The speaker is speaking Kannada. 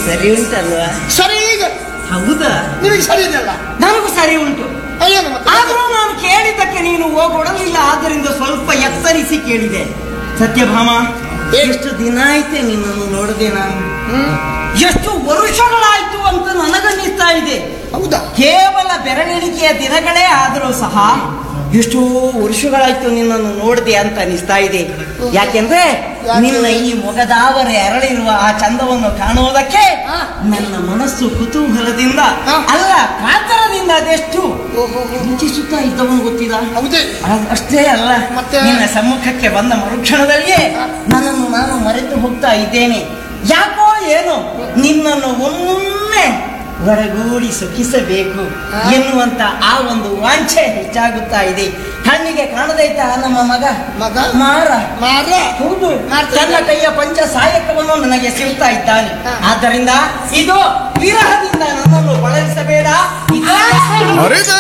ಸರಿ ಉಂಟಲ್ವಾ ಸರಿ ಈಗ ಹೌದಾ ನಿನಗೆ ಸರಿ ಇದೆಯಲ್ಲ ನನಗೂ ಸರಿ ಉಂಟು ಏನು ಮತ್ತೆ ಆದರೂ ನಾನು ಕೇಳಿದ್ದಕ್ಕೆ ನೀನು ಹೋಗೊಡಲಿಲ್ಲ ಆದ್ದರಿಂದ ಸ್ವಲ್ಪ ಎತ್ತರಿಸಿ ಕೇಳಿದೆ ಸತ್ಯಭಾಮ ಏನು? ಎಷ್ಟು ದಿನ ಆಯ್ತೆ ನಿನ್ನನ್ನು ನೋಡದೆ ನಾನು ಹ್ಮ್. ಎಷ್ಟು ವರುಷಗಳಾಯ್ತು ಅಂತ ನನಗನ್ನಿಸ್ತಾ ಇದೆ ಹೌದಾ ಕೇವಲ ಬೆರಳೆಣಿಕೆಯ ದಿನಗಳೇ ಆದರೂ ಸಹ ಎಷ್ಟೋ ವರ್ಷಗಳಾಯ್ತು ನಿನ್ನನ್ನು ನೋಡಿದೆ ಅಂತ ಅನಿಸ್ತಾ ಇದೆ ಯಾಕೆಂದ್ರೆ ಯಾಕೆ? ನಿನ್ನ ಈ ಮೊಗದಾವರೆ ಅರಳಿರುವ ಆ ಚಂದವನ್ನು ಕಾಣುವುದಕ್ಕೆ ಹಾ. ನನ್ನ ಮನಸ್ಸು ಕುತೂಹಲದಿಂದ ಹಾ. ಅಲ್ಲ ಕಾತರದಿಂದ ಅದೆಷ್ಟು ಓಹೋ ರುಚಿಸುತ್ತಾ ಇದ್ದವನು ಗೊತ್ತಿದ ಹೌದೇ ಅ- ಅಷ್ಟೇ ಅಲ್ಲ ಮತ್ತೆ? ನಿನ್ನ ಸಮ್ಮುಖಕ್ಕೆ ಬಂದ ಮರುಕ್ಷಣದಲ್ಲಿಯೇ ನನ್ನನ್ನು ನಾನು ಮರೆತು ಹೋಗ್ತಾ ಇದ್ದೇನೆ ಯಾಕೋ ಏನೋ ನಿನ್ನನ್ನು ಒಮ್ಮೆ ಹೊರಗೂಡಿ ಸುಖಿಸಬೇಕು ಹಾ. ಎನ್ನುವಂತ ಆ ಒಂದು ವಾಂಛೆ ಹೆಚ್ಚಾಗುತ್ತಾ ಇದೆ ಕಣ್ಣಿಗೆ ಕಾಣದೈತ ನಮ್ಮ ಮಗ ಮಗ? ಮಾರ ಮಾರ ಹೌದು ಮಾಡ್ತಾ ತನ್ನ ಇದ್ದಾನೆ. ಕೈಯ ಪಂಚ ಸಹಾಯಕವನ್ನು ನನಗೆ ಸಿಗ್ತಾ ಇದ್ದಾನೆ ಹಾ. ಆದ್ದರಿಂದ ಇದು ವಿರಹದಿಂದ ನನ್ನನ್ನು ಬಳಲಿಸಬೇಡ ಇದು ಅರೆ